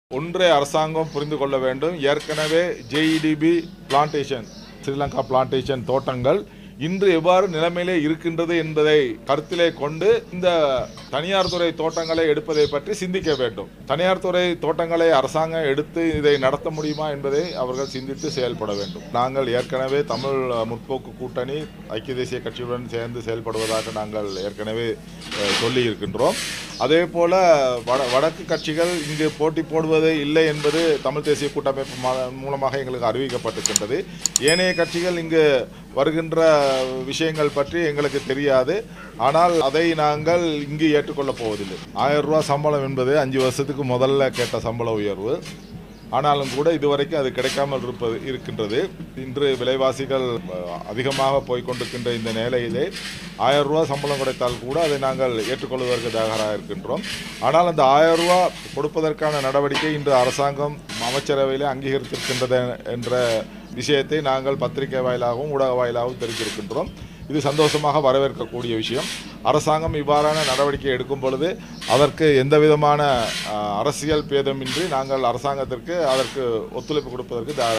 ஒன்றை அரசாங்கம் புரிந்து கொள்ள வேண்டும் ஏற்கனவே ஜேஇடிபி பிளான்டேஷன் ஸ்ரீலங்கா பிளான்டேஷன் தோட்டங்கள் இன்று எவ்வாறு நிலைமையிலே இருக்கின்றது என்பதை கருத்திலே கொண்டு இந்த தனியார் துறை தோட்டங்களை எடுப்பதை பற்றி சிந்திக்க வேண்டும் தனியார் துறை தோட்டங்களை அரசாங்கம் எடுத்து இதை நடத்த முடியுமா என்பதை அவர்கள் சிந்தித்து செயல்பட வேண்டும் நாங்கள் ஏற்கனவே தமிழ் முற்போக்கு கூட்டணி ஐக்கிய தேசிய கட்சியுடன் சேர்ந்து செயல்படுவதாக நாங்கள் ஏற்கனவே அஹ், சொல்லி இருக்கின்றோம் அதே போல வட வடக்கு கட்சிகள் இங்கு போட்டி போடுவது இல்லை என்பது தமிழ் தேசிய கூட்டமைப்பு மா- மூலமாக எங்களுக்கு அறிவிக்கப்பட்டிருக்கின்றது ஏனைய கட்சிகள் இங்கு வருகின்ற விஷயங்கள் பற்றி எங்களுக்கு தெரியாது ஆனால் அதை நாங்கள் இங்கு ஏற்றுக்கொள்ளப் போவதில்லை ஆயிரம் ரூபாய் சம்பளம் என்பது அஞ்சு வருஷத்துக்கு முதல்ல கேட்ட சம்பள உயர்வு ஆனாலும் கூட இதுவரைக்கும் அது கிடைக்காமல் இருப்பது இருக்கின்றது இன்று விலைவாசிகள் அஹ், அதிகமாக போய்க்கொண்டிருக்கின்ற இந்த நிலையிலே ஆயிரம் ரூபா சம்பளம் கிடைத்தால் கூட அதை நாங்கள் ஏற்றுக்கொள்வதற்கு தயாராக இருக்கின்றோம் ஆனால் அந்த ஆயிரம் ரூபா கொடுப்பதற்கான நடவடிக்கை இன்று அரசாங்கம் அமைச்சரவையிலே அங்கீகரித்திருக்கின்றது என்ற விஷயத்தை நாங்கள் பத்திரிகை வாயிலாகவும் ஊடக வாயிலாகவும் தெரிவித்திருக்கின்றோம் இது சந்தோஷமாக வரவேற்கக்கூடிய விஷயம் அரசாங்கம் இவ்வாறான நடவடிக்கை எடுக்கும் பொழுது அதற்கு எந்த விதமான அஹ், அரசியல் பேதமின்றி நாங்கள் அரசாங்கத்திற்கு அதற்கு ஒத்துழைப்பு கொடுப்பதற்கு தயாராக